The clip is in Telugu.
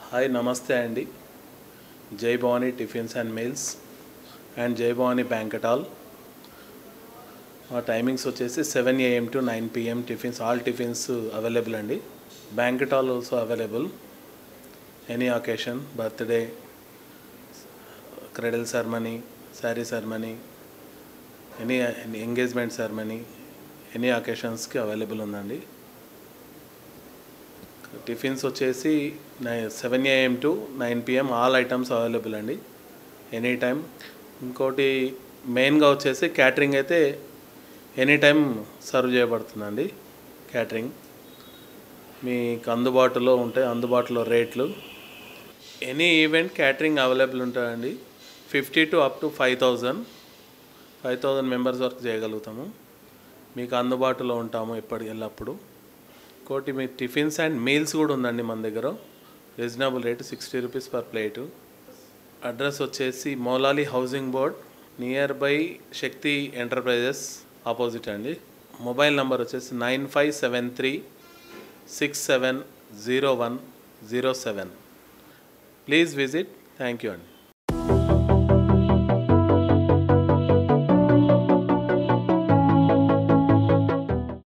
హాయ్ నమస్తే అండి Jai Bhavani tiffins and meals and Jai Bhavani banquet hall మా టైమింగ్స్ వచ్చేసి seven AM to nine PM tiffins all tiffins available అండి banquet hall also available any occasion birthday cradle ceremony sari ceremony any engagement ceremony any అకేషన్స్కి అవైలబుల్ ఉందండి టిఫిన్స్ వచ్చేసి నై seven AM to nine PM all items available అండి ఎనీ టైం ఇంకోటి మెయిన్గా వచ్చేసి క్యాటరింగ్ అయితే ఎనీ టైం సర్వ్ చేయబడుతుందండి క్యాటరింగ్ మీకు అందుబాటులో ఉంటాయి అందుబాటులో రేట్లు ఎనీ ఈవెంట్ క్యాటరింగ్ అవైలబుల్ ఉంటుందండి fifty to up to five thousand five thousand members వరకు చేయగలుగుతాము మీకు అందుబాటులో ఉంటాము ఎప్పటి ఎల్లప్పుడు ఇంకోటి మీ టిఫిన్స్ అండ్ మీల్స్ కూడా ఉందండి మన దగ్గర reasonable rate sixty rupees per plate address వచ్చేసి Moulali housing board near by Shakti enterprises opposite అండి మొబైల్ నంబర్ వచ్చేసి nine five seven three six seven zero one zero seven please visit thank you అండి